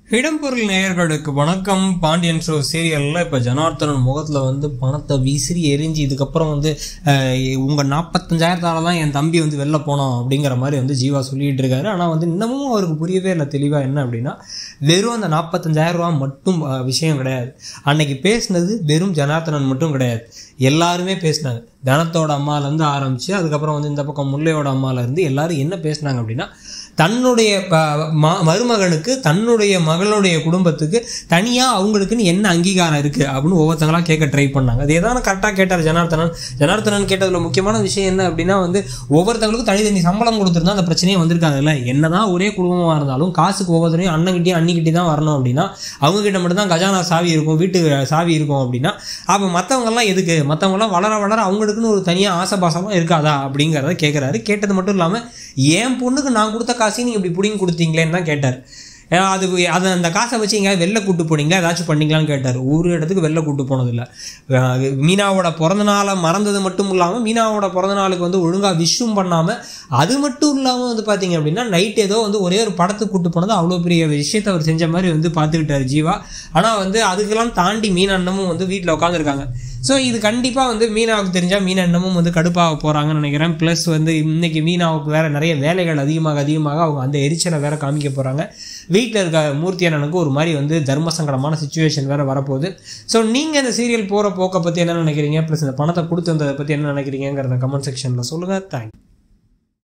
இடம்பொருள் நேயர்களுக்கு வணக்கம் பாண்டியன் ஷோ சீரியலில் இப்போ ஜனார்த்தனன் முகத்தில் வந்து பணத்தை விசிறி எரிஞ்சு இதுக்கப்புறம் வந்து அஹ், உங்க நாற்பத்தஞ்சாயிரத்தால தான் என் தம்பி வந்து வெளில போனோம் அப்படிங்கிற மாதிரி வந்து ஜீவா சொல்லிட்டு இருக்காரு ஆனால் வந்து இன்னமும் அவருக்கு புரியவே இல்லை தெளிவாக என்ன அப்படின்னா வெறும் அந்த நாற்பத்தஞ்சாயிரம் ரூபா மட்டும் அஹ், விஷயம் கிடையாது அன்னைக்கு பேசினது வெறும் ஜனார்த்தனன் மட்டும் கிடையாது எல்லாருமே பேசினாங்க தனத்தோட அம்மாலேருந்து ஆரம்பித்து அதுக்கப்புறம் வந்து இந்த பக்கம் முல்லையோட அம்மாலேருந்து எல்லாரும் என்ன பேசினாங்க அப்படின்னா தன்னுடைய ப- ம- மருமகனுக்கு தன்னுடைய மகளுடைய குடும்பத்துக்கு தனியாக அவங்களுக்குன்னு என்ன அங்கீகாரம் இருக்குது அப்படின்னு ஒவ்வொருத்தங்களா கேட்க ட்ரை பண்ணாங்க அதே தான் கரெக்டாக கேட்டார் ஜனார்த்தனன் ஜனார்த்தனன் கேட்டதில் முக்கியமான விஷயம் என்ன அப்படின்னா வந்து ஒவ்வொருத்தங்களுக்கும் தனித்தனி சம்பளம் கொடுத்துருந்தா அந்த பிரச்சனையே வந்திருக்காதுல்ல என்னதான் ஒரே குடும்பமாக இருந்தாலும் காசுக்கு ஒவ்வொருத்தரையும் அண்ணன்கிட்டயும் அண்ணிக்கிட்டே தான் வரணும் அப்படின்னா அவங்க கிட்ட மட்டும்தான் கஜானா சாவி இருக்கும் வீட்டு சாவி இருக்கும் அப்படின்னா அப்போ மற்றவங்கெல்லாம் எதுக்கு மற்றவங்கலாம் வளர வளர அவங்களுக்குன்னு ஒரு தனியாக ஆசபாசமாக இருக்காதா அப்படிங்கிறத கேட்குறாரு கேட்டது மட்டும் இல்லாமல் என் பொண்ணுக்கு நான் கொடுத்த காசையும் நீங்கள் இப்படி பிடிங்கி கொடுத்தீங்களேன்னு தான் கேட்டார் ஏன் அது அதை அந்த காசை வச்சு எங்கேயாவது வெளில கூட்டு போனீங்களா ஏதாச்சும் பண்ணீங்களான்னு கேட்டார் ஒரு இடத்துக்கு வெளில கூட்டு போனதில்லை அஹ் மீனாவோட பிறந்த நாளை மறந்தது மட்டும் இல்லாமல் மீனாவோட பிறந்த நாளுக்கு வந்து ஒழுங்காக விஷும் பண்ணாமல் அது மட்டும் இல்லாமல் வந்து பார்த்தீங்க அப்படின்னா நைட் ஏதோ வந்து ஒரே ஒரு படத்துக்கு கூட்டு போனது அவ்வளோ பெரிய விஷயத்தை அவர் செஞ்ச மாதிரி வந்து பார்த்துக்கிட்டாரு ஜீவா ஆனால் வந்து அதுக்கெல்லாம் தாண்டி மீன் அண்ணமும் வந்து வீட்டில் உட்காந்துருக்காங்க ஸோ இது கண்டிப்பாக வந்து மீனாவுக்கு தெரிஞ்சால் மீன் அண்ணமும் வந்து கடுப்பாக போகிறாங்கன்னு நினைக்கிறேன் ப்ளஸ் வந்து இன்னைக்கு மீனாவுக்கு வேறு நிறைய வேலைகள் அதிகமாக அதிகமாக அவங்க அந்த எரிச்சலை வேற காமிக்க போகிறாங்க வீட்டில் இருக்க மூர்த்தி அண்ணனுக்கு ஒரு மாதிரி வந்து தர்ம சங்கடமான சுச்சுவேஷன் வேறு வரப்போகுது ஸோ நீங்கள் இந்த சீரியல் போகிற போக்கை பற்றி என்ன நினைக்கிறீங்க ப்ளஸ் இந்த பணத்தை கொடுத்து வந்ததை பற்றி என்ன நினைக்கிறீங்கிறத கமெண்ட் செக்ஷனில் சொல்லுங்கள் தேங்க்யூ